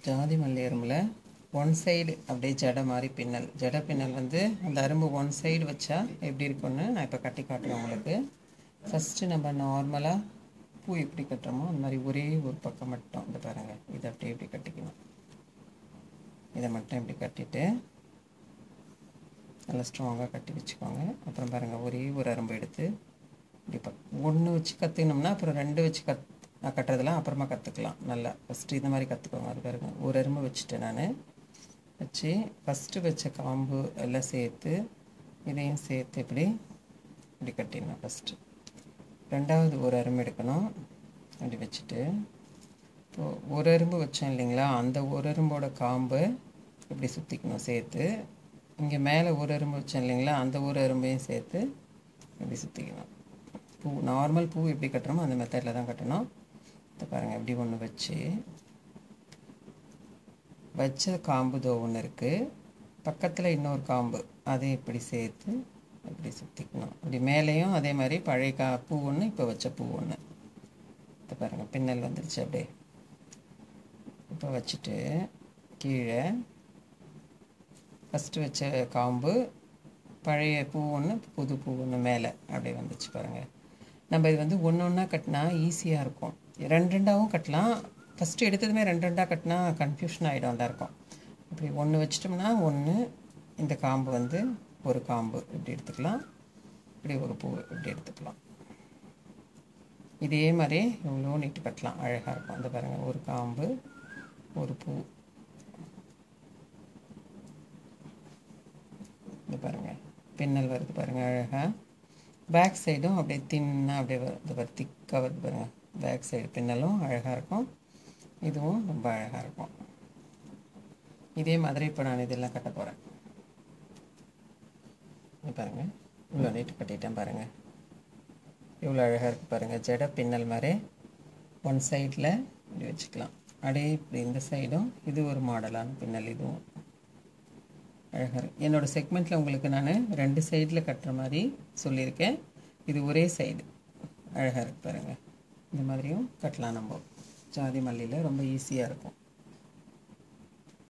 ஜாதி மல்லி அரும்பில் one side அப்படியே ஜடை மாதிரி பின்னல் ஜடை பின்னல் வந்து அந்த அரும்பு ஒன் சைடு வச்சா எப்படி இருக்கும்னு நான் இப்போ கட்டி காட்டுறேன் உங்களுக்கு ஃபஸ்ட்டு நம்ம நார்மலாக பூ எப்படி கட்டுறோமோ அந்த மாதிரி ஒரே ஒரு பக்கம் மட்டும் இந்த பாருங்கள் இதை அப்படியே இப்படி கட்டிக்கணும் இதை மட்டும் இப்படி கட்டிட்டு நல்லா ஸ்ட்ராங்காக கட்டி வச்சுக்கோங்க அப்புறம் பாருங்கள் ஒரே ஒரு அரும்பு எடுத்து இப்படி ப ஒன்று வச்சு கற்றுக்கணும்னா அப்புறம் ரெண்டு வச்சு கத் கட்டுறதெல்லாம் அப்புறமா கற்றுக்கலாம் நல்லா ஃபஸ்ட்டு இந்த மாதிரி கற்றுக்கோங்க அது பாருங்க ஒரு அரும்பு வச்சுட்டேன் நான் வச்சு ஃபஸ்ட்டு வச்ச காம்பு எல்லாம் சேர்த்து இதையும் சேர்த்து இப்படி இப்படி கட்டிடணும் ஃபஸ்ட்டு ரெண்டாவது ஒரு அரும்பு எடுக்கணும் அப்படி வச்சுட்டு இப்போது ஒரு அரும்பு வச்சோம் இல்லைங்களா அந்த ஒரு அரும்போட காம்பை இப்படி சுற்றிக்கணும் சேர்த்து இங்கே மேலே ஒரு அரும்பு வச்சோம் இல்லைங்களா அந்த ஒரு அரும்பையும் சேர்த்து இப்படி சுற்றிக்கணும் பூ நார்மல் பூ எப்படி கட்டுறோமோ அந்த மெத்தடில் தான் கட்டணும் இதை பாருங்கள் இப்படி ஒன்று வச்சு வச்ச காம்பு தோ ஒன்று இருக்குது பக்கத்தில் இன்னொரு காம்பு அதையும் இப்படி சேர்த்து இப்படி சுற்றிக்கணும் இப்படி மேலேயும் அதே மாதிரி பழைய கா பூ ஒன்று இப்போ வச்ச பூ ஒன்று இதை பாருங்கள் பின்னல் வந்துருச்சு அப்படியே இப்போ வச்சுட்டு கீழே ஃபஸ்ட்டு வச்ச காம்பு பழைய பூ ஒன்று புது பூ ஒன்று மேலே அப்படியே வந்துச்சு பாருங்கள் நம்ம இது வந்து ஒன்று ஒன்றா கட்டினா ஈஸியாக இருக்கும் ரெண்டு ரெண்டாகவும் கட்டலாம் ஃபஸ்ட்டு எடுத்ததுமே ரெண்டு ரெண்டாக கட்டினா கன்ஃபியூஷன் ஆகிடும் தான் இருக்கும் இப்படி ஒன்று வச்சிட்டோம்னா ஒன்று இந்த காம்பு வந்து ஒரு காம்பு இப்படி எடுத்துக்கலாம் இப்படி ஒரு பூ இப்படி எடுத்துக்கலாம் இதே மாதிரி எவ்வளோ நீட்டு கட்டலாம் அழகாக இருக்கும் அந்த பாருங்கள் ஒரு காம்பு ஒரு பூ இது பாருங்கள் பின்னல் வருது பாருங்கள் அழகாக பேக் சைடும் அப்படியே தின்னாக அப்படியே வருது பாரு திக்காக வருது பாருங்கள் பேக் சைடு பின்னலும் அழகாக இருக்கும் இதுவும் ரொம்ப அழகாக இருக்கும் இதே மாதிரி இப்போ நான் இதெல்லாம் கட்ட போகிறேன் இது பாருங்கள் இவ்வளோ நீட்டு கட்டிட்டேன் பாருங்கள் இவ்வளோ அழகாக இருக்குது பாருங்கள் ஜடை பின்னல் மாதிரி ஒன் சைடில் இப்படி வச்சுக்கலாம் அப்படியே இப்படி இந்த சைடும் இது ஒரு மாடலான பின்னல் இதுவும் அழகாக இருக்கு என்னோடய செக்மெண்ட்டில் உங்களுக்கு நான் ரெண்டு சைடில் கட்டுற மாதிரி சொல்லியிருக்கேன் இது ஒரே சைடு அழகாக இருக்கு பாருங்கள் இந்த மாதிரியும் கட்டலாம் நம்ம ஜாதி மல்லியில் ரொம்ப ஈஸியாக இருக்கும்